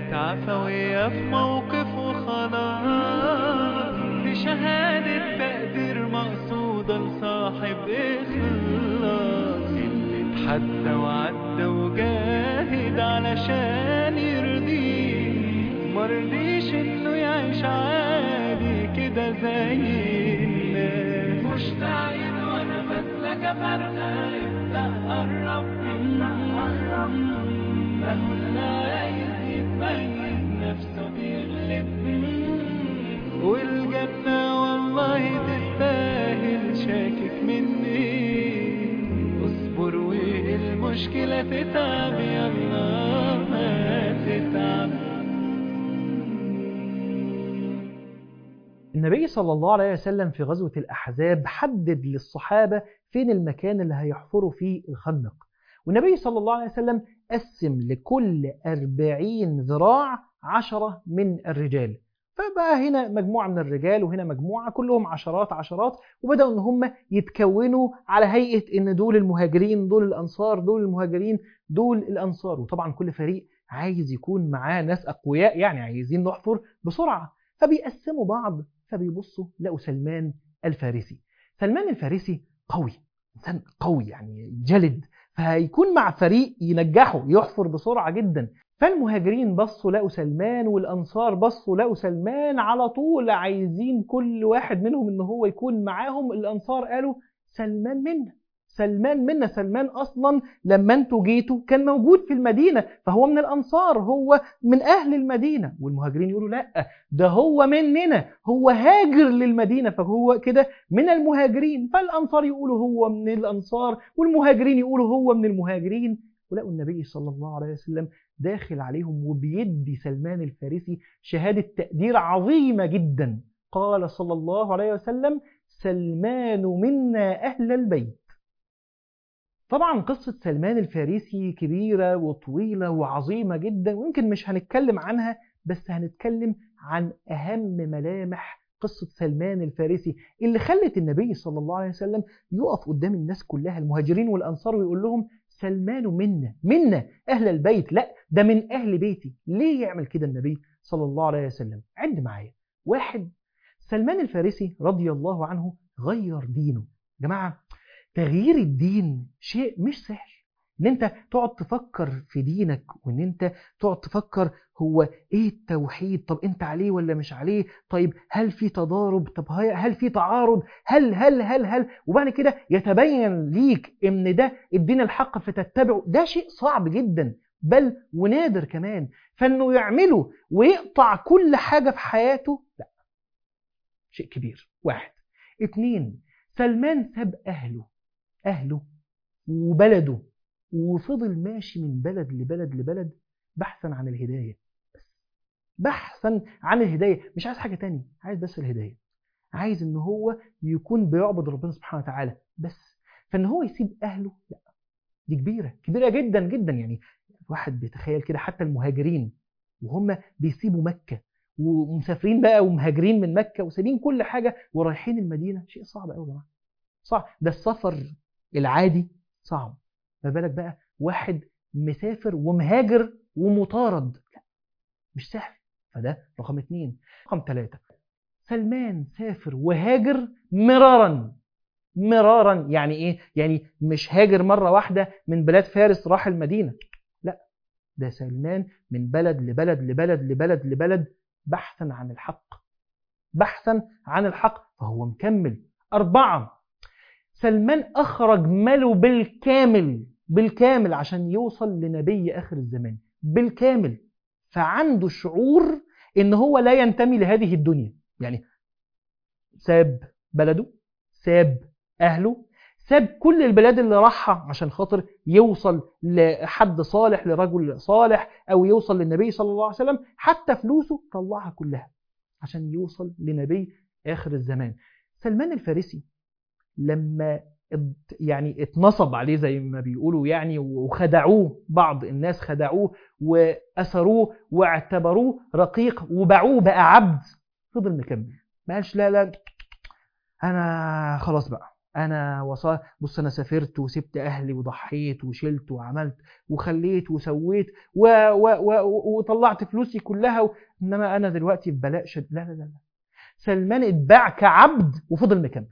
كانت عفوية في موقف وخلاص دي شهادة تقدير مقصودة لصاحب إخلاص اللي اتحدى وعدى وجاهد علشان يرضيه مرضيش إنه يعيش عادي كده زي الناس مشتاقين وأنا بسلك فرقة ابدأ قرب ابدأ قرب مهما عايز يتميز نفسه بيغلب والجنة والله تستاهل شاكك مني اصبر والمشكلة تتعب يلا ما تتعب النبي صلى الله عليه وسلم في غزوة الأحزاب حدد للصحابة فين المكان اللي هيحفروا فيه الخندق والنبي صلى الله عليه وسلم قسم لكل أربعين ذراع عشرة من الرجال فبقى هنا مجموعة من الرجال وهنا مجموعة كلهم عشرات عشرات وبدأوا إن هم يتكونوا على هيئة إن دول المهاجرين دول الأنصار دول المهاجرين دول الأنصار وطبعا كل فريق عايز يكون معاه ناس أقوياء يعني عايزين نحفر بسرعة فبيقسموا بعض فبيبصوا لقوا سلمان الفارسي سلمان الفارسي قوي إنسان قوي يعني جلد فهيكون مع فريق ينجحه يحفر بسرعة جدا فالمهاجرين بصوا لقوا سلمان والأنصار بصوا لقوا سلمان على طول عايزين كل واحد منهم إن هو يكون معاهم الأنصار قالوا سلمان منا سلمان منا سلمان أصلا لما انتوا جيتوا كان موجود في المدينة فهو من الأنصار هو من أهل المدينة والمهاجرين يقولوا لا ده هو مننا هو هاجر للمدينة فهو كده من المهاجرين فالأنصار يقولوا هو من الأنصار والمهاجرين يقولوا هو من المهاجرين ولقوا النبي صلى الله عليه وسلم داخل عليهم وبيدي سلمان الفارسي شهادة تقدير عظيمة جدا قال صلى الله عليه وسلم سلمان منا أهل البيت طبعا قصة سلمان الفارسي كبيرة وطويلة وعظيمة جدا ويمكن مش هنتكلم عنها بس هنتكلم عن أهم ملامح قصة سلمان الفارسي اللي خلت النبي صلى الله عليه وسلم يقف قدام الناس كلها المهاجرين والأنصار ويقول لهم سلمان منا منا أهل البيت لا ده من أهل بيتي ليه يعمل كده النبي صلى الله عليه وسلم عد معايا واحد سلمان الفارسي رضي الله عنه غير دينه جماعة تغيير الدين شيء مش سهل ان انت تقعد تفكر في دينك وان انت تقعد تفكر هو ايه التوحيد طب انت عليه ولا مش عليه طيب هل في تضارب طب هل في تعارض هل هل هل هل وبعد كده يتبين ليك ان ده الدين الحق فتتبعه ده شيء صعب جدا بل ونادر كمان فانه يعمله ويقطع كل حاجة في حياته لا شيء كبير واحد اتنين سلمان ساب اهله أهله وبلده وفضل ماشي من بلد لبلد لبلد بحثا عن الهداية بس بحثا عن الهداية مش عايز حاجة تانية عايز بس الهداية عايز ان هو يكون بيعبد ربنا سبحانه وتعالى بس فان هو يسيب اهله لا دي كبيرة كبيرة جدا جدا يعني واحد بيتخيل كده حتى المهاجرين وهم بيسيبوا مكة ومسافرين بقى ومهاجرين من مكة وسايبين كل حاجة ورايحين المدينة شيء صعب قوي يا جماعة صعب ده السفر العادي صعب ما بالك بقى واحد مسافر ومهاجر ومطارد لا مش سهل فده رقم اتنين رقم ثلاثة سلمان سافر وهاجر مرارا مرارا يعني ايه يعني مش هاجر مرة واحدة من بلاد فارس راح المدينة لا ده سلمان من بلد لبلد لبلد لبلد لبلد بحثا عن الحق بحثا عن الحق فهو مكمل أربعة سلمان أخرج ماله بالكامل بالكامل عشان يوصل لنبي آخر الزمان بالكامل فعنده شعور إن هو لا ينتمي لهذه الدنيا يعني ساب بلده ساب أهله ساب كل البلاد اللي راحها عشان خاطر يوصل لحد صالح لرجل صالح أو يوصل للنبي صلى الله عليه وسلم حتى فلوسه طلعها كلها عشان يوصل لنبي آخر الزمان سلمان الفارسي لما يعني اتنصب عليه زي ما بيقولوا يعني وخدعوه بعض الناس خدعوه وأسروه واعتبروه رقيق وباعوه بقى عبد فضل مكمل ما قالش لا لا أنا خلاص بقى انا وصا بص انا سافرت وسبت اهلي وضحيت وشلت وعملت وخليت وسويت و... و... و... وطلعت فلوسي كلها و... انما انا دلوقتي في بلاء شد لا لا لا لا سلمان اتباع كعبد وفضل مكمل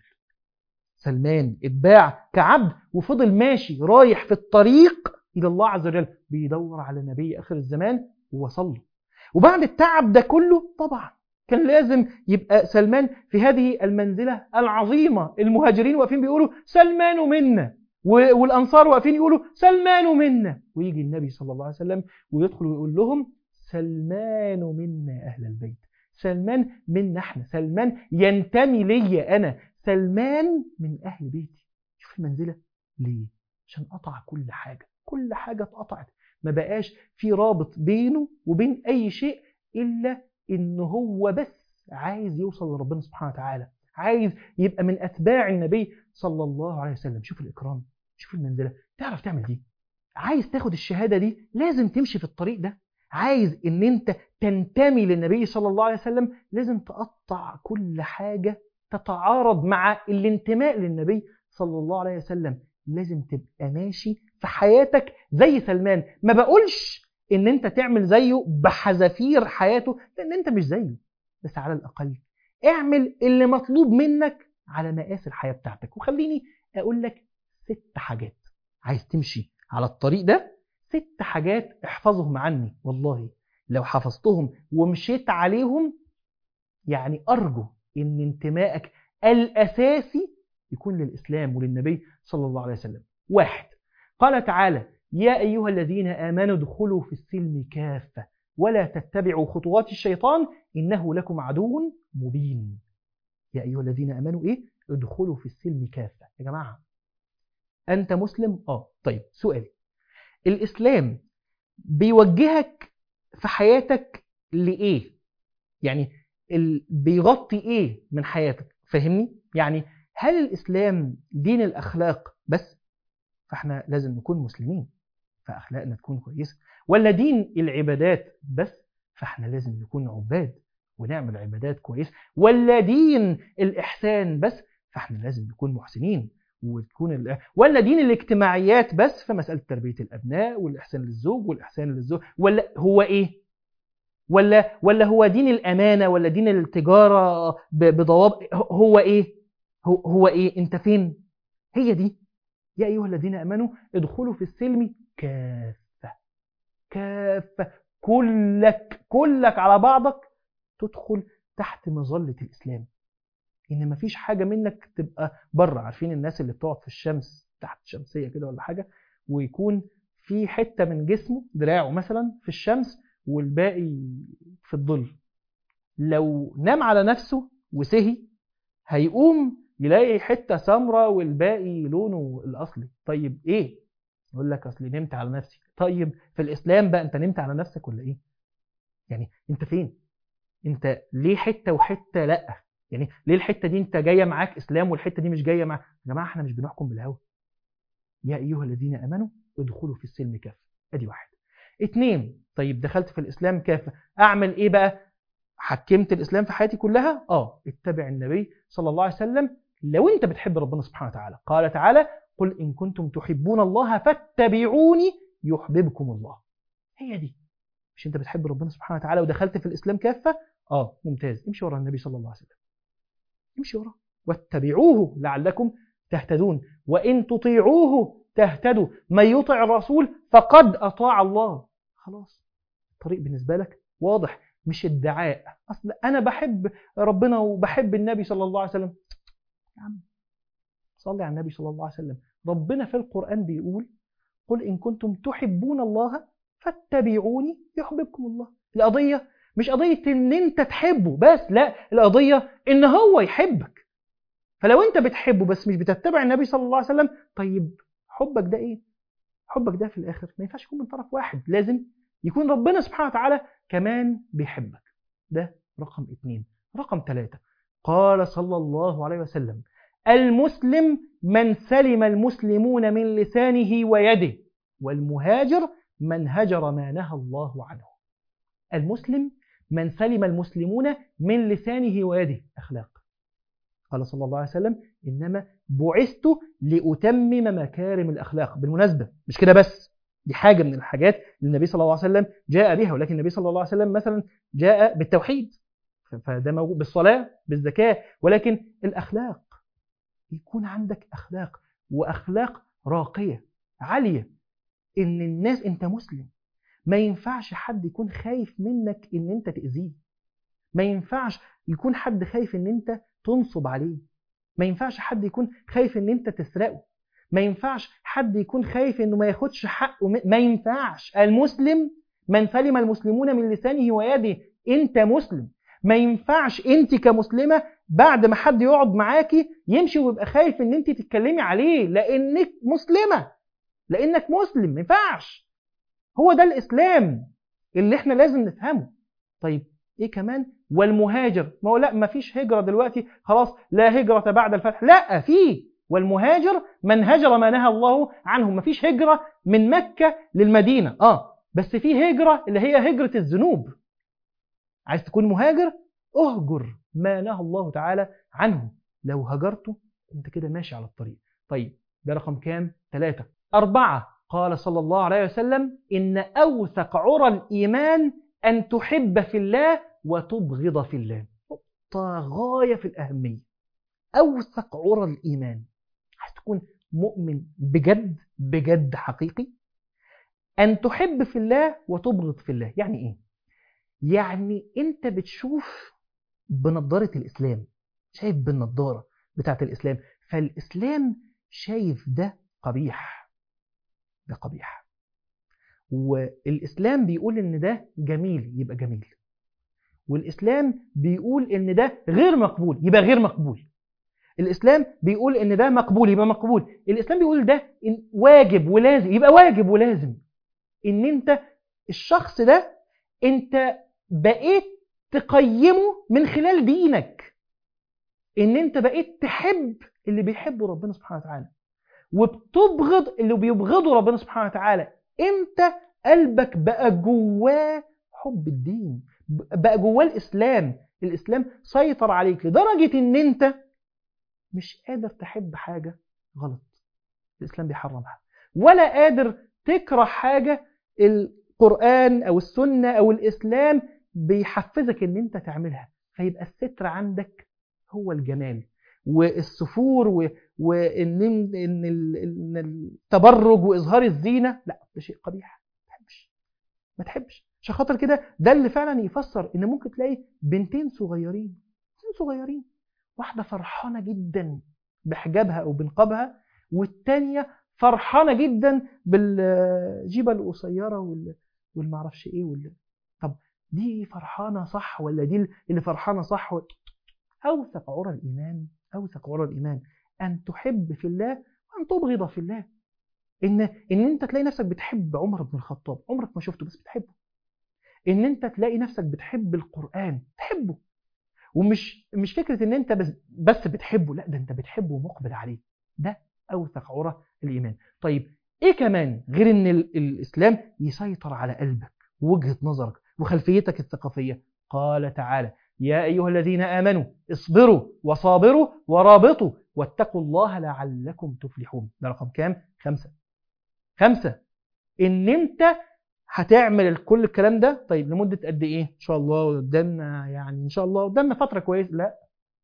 سلمان اتباع كعبد وفضل ماشي رايح في الطريق الى الله عز وجل بيدور على نبي اخر الزمان ووصل له وبعد التعب ده كله طبعا كان لازم يبقى سلمان في هذه المنزلة العظيمة المهاجرين واقفين بيقولوا سلمان منا والأنصار واقفين يقولوا سلمان منا ويجي النبي صلى الله عليه وسلم ويدخل ويقول لهم سلمان منا أهل البيت سلمان منا احنا سلمان ينتمي لي أنا سلمان من أهل بيتي شوف المنزلة ليه عشان قطع كل حاجة كل حاجة اتقطعت ما بقاش في رابط بينه وبين أي شيء إلا إن هو بس عايز يوصل لربنا سبحانه وتعالى عايز يبقى من أتباع النبي صلى الله عليه وسلم شوف الإكرام شوف المنزلة تعرف تعمل دي عايز تاخد الشهادة دي لازم تمشي في الطريق ده عايز ان انت تنتمي للنبي صلى الله عليه وسلم لازم تقطع كل حاجة تتعارض مع الانتماء للنبي صلى الله عليه وسلم لازم تبقى ماشي في حياتك زي سلمان ما بقولش ان انت تعمل زيه بحذافير حياته لان انت مش زيه بس على الاقل اعمل اللي مطلوب منك على مقاس الحياة بتاعتك وخليني اقول لك ست حاجات عايز تمشي على الطريق ده ست حاجات احفظهم عني والله لو حفظتهم ومشيت عليهم يعني ارجو ان انتمائك الاساسي يكون للاسلام وللنبي صلى الله عليه وسلم واحد قال تعالى يا أيها الذين آمنوا ادخلوا في السلم كافة ولا تتبعوا خطوات الشيطان إنه لكم عدو مبين يا أيها الذين آمنوا إيه؟ ادخلوا في السلم كافة يا جماعة أنت مسلم؟ آه طيب سؤال الإسلام بيوجهك في حياتك لإيه؟ يعني ال... بيغطي إيه من حياتك؟ فاهمني؟ يعني هل الإسلام دين الأخلاق بس؟ فاحنا لازم نكون مسلمين فأخلاقنا تكون كويسة ولا دين العبادات بس فاحنا لازم نكون عباد ونعمل عبادات كويسة ولا دين الإحسان بس فاحنا لازم نكون محسنين وتكون ال... ولا دين الاجتماعيات بس في مسألة تربية الأبناء والإحسان للزوج والإحسان للزوج ولا هو إيه ولا ولا هو دين الأمانة ولا دين التجارة بضوابط هو إيه هو, هو إيه أنت فين هي دي يا أيها الذين أمنوا ادخلوا في السلم كافة كافة كلك كلك على بعضك تدخل تحت مظلة الإسلام إن مفيش حاجة منك تبقى بره عارفين الناس اللي بتقعد في الشمس تحت شمسية كده ولا حاجة ويكون في حتة من جسمه دراعه مثلا في الشمس والباقي في الظل لو نام على نفسه وسهي هيقوم يلاقي حتة سمراء والباقي لونه الأصلي طيب إيه؟ يقول لك أصلي نمت على نفسي طيب في الإسلام بقى أنت نمت على نفسك ولا إيه؟ يعني أنت فين؟ أنت ليه حتة وحتة لأ؟ يعني ليه الحتة دي أنت جاية معاك إسلام والحتة دي مش جاية معاك؟ يا جماعة إحنا مش بنحكم بالهوى يا أيها الذين آمنوا ادخلوا في السلم كافة أدي واحد اتنين طيب دخلت في الإسلام كافة أعمل إيه بقى؟ حكمت الإسلام في حياتي كلها؟ آه اتبع النبي صلى الله عليه وسلم لو انت بتحب ربنا سبحانه وتعالى قال تعالى قل إن كنتم تحبون الله فاتبعوني يحببكم الله هي دي مش انت بتحب ربنا سبحانه وتعالى ودخلت في الإسلام كافة اه ممتاز امشي ورا النبي صلى الله عليه وسلم امشي وراه واتبعوه لعلكم تهتدون وإن تطيعوه تهتدوا من يطع الرسول فقد أطاع الله خلاص الطريق بالنسبة لك واضح مش ادعاء أصل أنا بحب ربنا وبحب النبي صلى الله عليه وسلم يا عم صلي على النبي صلى الله عليه وسلم ربنا في القرآن بيقول قل إن كنتم تحبون الله فاتبعوني يحببكم الله القضية مش قضية إن أنت تحبه بس لا القضية إن هو يحبك فلو أنت بتحبه بس مش بتتبع النبي صلى الله عليه وسلم طيب حبك ده إيه؟ حبك ده في الآخر ما ينفعش يكون من طرف واحد لازم يكون ربنا سبحانه وتعالى كمان بيحبك ده رقم اتنين رقم ثلاثة قال صلى الله عليه وسلم المسلم من سلم المسلمون من لسانه ويده والمهاجر من هجر ما نهى الله عنه المسلم من سلم المسلمون من لسانه ويده أخلاق قال صلى الله عليه وسلم إنما بعثت لأتمم مكارم الأخلاق بالمناسبة مش كده بس دي حاجة من الحاجات اللي النبي صلى الله عليه وسلم جاء بها ولكن النبي صلى الله عليه وسلم مثلا جاء بالتوحيد فده موجود بالصلاة بالزكاة ولكن الأخلاق يكون عندك أخلاق وأخلاق راقية عالية إن الناس أنت مسلم ما ينفعش حد يكون خايف منك إن أنت تأذيه ما ينفعش يكون حد خايف إن أنت تنصب عليه ما ينفعش حد يكون خايف إن أنت تسرقه ما ينفعش حد يكون خايف إنه ما ياخدش حقه ما ينفعش المسلم من سلم المسلمون من لسانه ويده أنت مسلم ما ينفعش انت كمسلمة بعد ما حد يقعد معاكي يمشي ويبقى خايف ان انت تتكلمي عليه لانك مسلمة لانك مسلم ما ينفعش هو ده الاسلام اللي احنا لازم نفهمه طيب ايه كمان والمهاجر ما هو لا ما فيش هجرة دلوقتي خلاص لا هجرة بعد الفتح لا في والمهاجر من هجر ما نهى الله عنه ما فيش هجرة من مكة للمدينة اه بس في هجرة اللي هي هجرة الذنوب عايز تكون مهاجر اهجر ما نهى الله تعالى عنه لو هجرته انت كده ماشي على الطريق طيب ده رقم كام ثلاثة أربعة قال صلى الله عليه وسلم إن أوثق عرى الإيمان أن تحب في الله وتبغض في الله نقطة غاية في الأهمية أوثق عرى الإيمان عايز تكون مؤمن بجد بجد حقيقي أن تحب في الله وتبغض في الله يعني إيه؟ يعني أنت بتشوف بنضارة الإسلام شايف بالنضارة بتاعت الإسلام فالإسلام شايف ده قبيح ده قبيح والإسلام بيقول إن ده جميل يبقى جميل والإسلام بيقول إن ده غير مقبول يبقى غير مقبول الإسلام بيقول إن ده مقبول يبقى مقبول الإسلام بيقول ده إن واجب ولازم يبقى واجب ولازم إن أنت الشخص ده أنت بقيت تقيمه من خلال دينك ان انت بقيت تحب اللي بيحبه ربنا سبحانه وتعالى وبتبغض اللي بيبغضه ربنا سبحانه وتعالى امتى قلبك بقى جواه حب الدين بقى جواه الاسلام الاسلام سيطر عليك لدرجه ان انت مش قادر تحب حاجه غلط الاسلام بيحرمها ولا قادر تكره حاجه القران او السنه او الاسلام بيحفزك ان انت تعملها فيبقى الستر عندك هو الجمال والسفور و... وان ان ال... إن التبرج واظهار الزينه لا ده شيء قبيح ما تحبش ما تحبش عشان خاطر كده ده اللي فعلا يفسر ان ممكن تلاقي بنتين صغيرين بنتين صغيرين واحده فرحانه جدا بحجابها او بنقابها والتانيه فرحانه جدا بالجيبه القصيره وال... والمعرفش ايه وال... طب دي فرحانه صح ولا دي اللي فرحانه صح و... اوثق عرى الايمان اوثق عرى الايمان ان تحب في الله وان تبغض في الله ان ان انت تلاقي نفسك بتحب عمر بن الخطاب عمرك ما شفته بس بتحبه ان انت تلاقي نفسك بتحب القران تحبه ومش مش فكره ان انت بس بس بتحبه لا ده انت بتحبه ومقبل عليه ده اوثق عرى الايمان طيب ايه كمان غير ان ال- الاسلام يسيطر على قلبك وجهه نظرك وخلفيتك الثقافيه قال تعالى يا ايها الذين امنوا اصبروا وصابروا ورابطوا واتقوا الله لعلكم تفلحون ده رقم كام خمسة خمسة ان انت هتعمل كل الكلام ده طيب لمدة قد ايه ان شاء الله قدامنا يعني ان شاء الله قدامنا فترة كويسة لا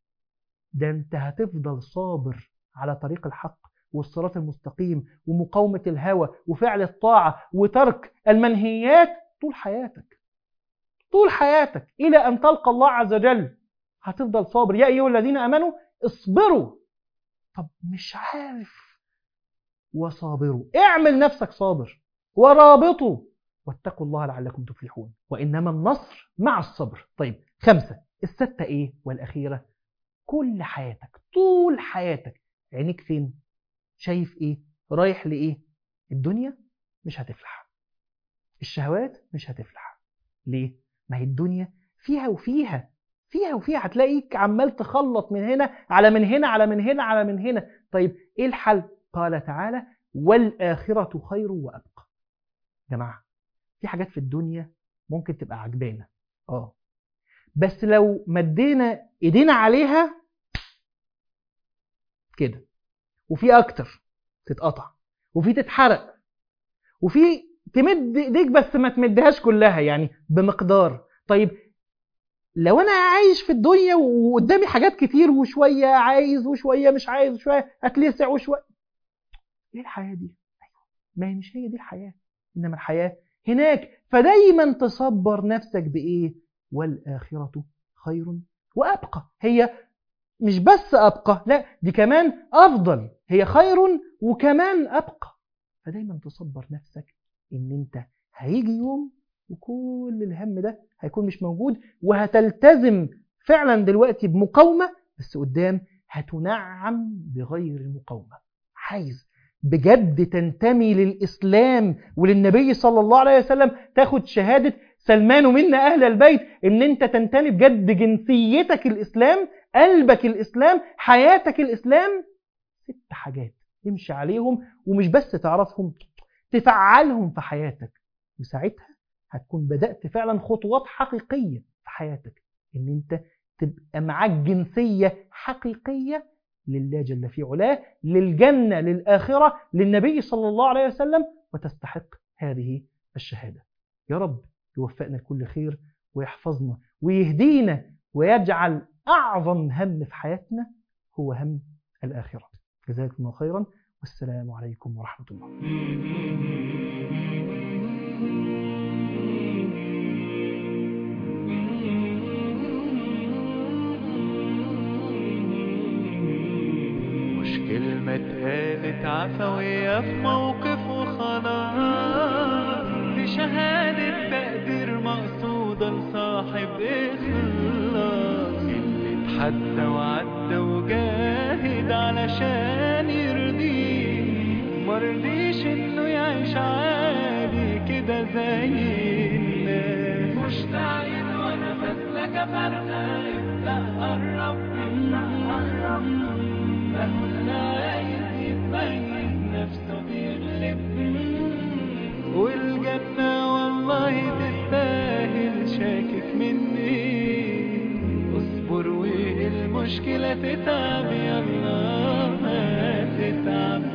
ده انت هتفضل صابر على طريق الحق والصراط المستقيم ومقاومة الهوى وفعل الطاعة وترك المنهيات طول حياتك طول حياتك إلى أن تلقى الله عز وجل هتفضل صابر يا أيها الذين آمنوا اصبروا طب مش عارف وصابروا اعمل نفسك صابر ورابطوا واتقوا الله لعلكم تفلحون وإنما النصر مع الصبر طيب خمسة الستة إيه والأخيرة كل حياتك طول حياتك عينيك فين شايف إيه رايح لإيه الدنيا مش هتفلح الشهوات مش هتفلح ليه ما هي الدنيا فيها وفيها فيها وفيها هتلاقيك عمال تخلط من هنا على من هنا على من هنا على من هنا طيب ايه الحل قال تعالى والآخرة خير وأبقى جماعة في حاجات في الدنيا ممكن تبقى عجبانة اه بس لو مدينا ايدينا عليها كده وفي اكتر تتقطع وفي تتحرق وفي تمد ايديك بس ما تمدهاش كلها يعني بمقدار طيب لو انا عايش في الدنيا وقدامي حاجات كتير وشويه عايز وشويه مش عايز وشويه اتلسع وشويه ايه الحياه دي ما هي مش هي دي الحياه انما الحياه هناك فدايما تصبر نفسك بايه والاخره خير وابقى هي مش بس ابقى لا دي كمان افضل هي خير وكمان ابقى فدايما تصبر نفسك ان انت هيجي يوم وكل الهم ده هيكون مش موجود وهتلتزم فعلا دلوقتي بمقاومة بس قدام هتنعم بغير المقاومة عايز بجد تنتمي للإسلام وللنبي صلى الله عليه وسلم تاخد شهادة سلمان منا أهل البيت إن أنت تنتمي بجد جنسيتك الإسلام قلبك الإسلام حياتك الإسلام ست حاجات امشي عليهم ومش بس تعرفهم تفعلهم في حياتك وساعتها هتكون بدأت فعلا خطوات حقيقية في حياتك ان انت تبقى معاك جنسية حقيقية لله جل في علاه للجنة للآخرة للنبي صلى الله عليه وسلم وتستحق هذه الشهادة يا رب يوفقنا لكل خير ويحفظنا ويهدينا ويجعل أعظم هم في حياتنا هو هم الآخرة جزاكم الله خيرا والسلام عليكم ورحمة الله مش كلمة اتقالت عفوية في موقف وخلاص دي شهادة تقدير مقصودة لصاحب إخلاص اللي اتحدى وعدى وجاهد علشان يرضيه مرضيش إنه يعيش عادي كده زي الناس مشتاقين وأنا بسلك فرقة ابدأ قرب ابدأ قرب مهما عايز يتميز نفسه بيغلب والجنة والله تستاهل شاكك مني اصبر والمشكلة تتعب يلا ما تتعب